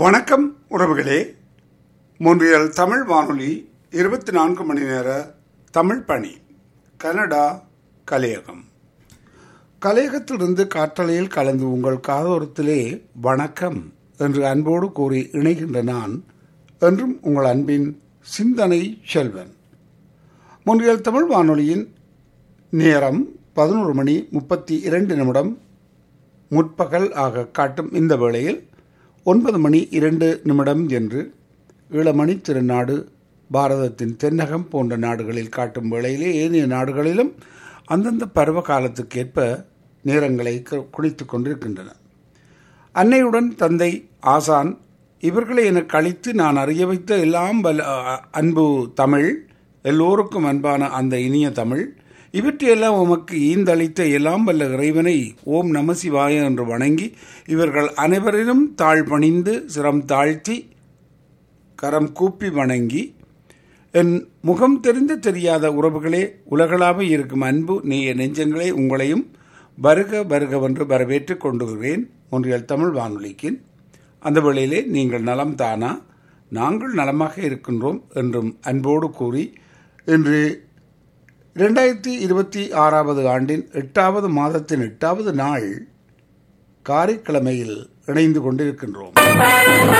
வணக்கம் உறவுகளே மொன்றியல் தமிழ் வானொலி இருபத்தி நான்கு மணி நேர தமிழ் பணி கனடா கலையகம் கலையகத்திலிருந்து காற்றலையில் கலந்து உங்கள் காதோரத்திலே வணக்கம் என்று அன்போடு கூறி இணைகின்ற நான் என்றும் உங்கள் அன்பின் சிந்தனை செல்வன் மொன்றியல் தமிழ் வானொலியின் நேரம் பதினோரு மணி முப்பத்தி இரண்டு நிமிடம் முற்பகல் ஆக காட்டும் இந்த வேளையில் ஒன்பது மணி இரண்டு நிமிடம் என்று ஈழமணி திருநாடு பாரதத்தின் தென்னகம் போன்ற நாடுகளில் காட்டும் வேளையிலே ஏனைய நாடுகளிலும் அந்தந்த பருவ காலத்துக்கேற்ப நேரங்களை குடித்து கொண்டிருக்கின்றன அன்னையுடன் தந்தை ஆசான் இவர்களை எனக்கு அளித்து நான் அறிய வைத்த எல்லாம் வல்ல அன்பு தமிழ் எல்லோருக்கும் அன்பான அந்த இனிய தமிழ் இவற்றையெல்லாம் உமக்கு ஈந்தளித்த எல்லாம் வல்ல இறைவனை ஓம் நம சிவாய என்று வணங்கி இவர்கள் அனைவரிலும் தாழ் பணிந்து சிரம் தாழ்த்தி கரம் கூப்பி வணங்கி என் முகம் தெரிந்து தெரியாத உறவுகளே உலகளாக இருக்கும் அன்பு நேய நெஞ்சங்களே உங்களையும் வருக வருகவென்று வரவேற்றுக் கொண்டுகிறேன் ஒன்றியல் தமிழ் வானொலிக்கு அந்த வேளையிலே நீங்கள் நலம் தானா நாங்கள் நலமாக இருக்கின்றோம் என்றும் அன்போடு கூறி இன்று இரண்டாயிரத்தி இருபத்தி ஆறாவது ஆண்டின் எட்டாவது மாதத்தின் எட்டாவது நாள் காரைக்கிழமையில் இணைந்து கொண்டிருக்கின்றோம்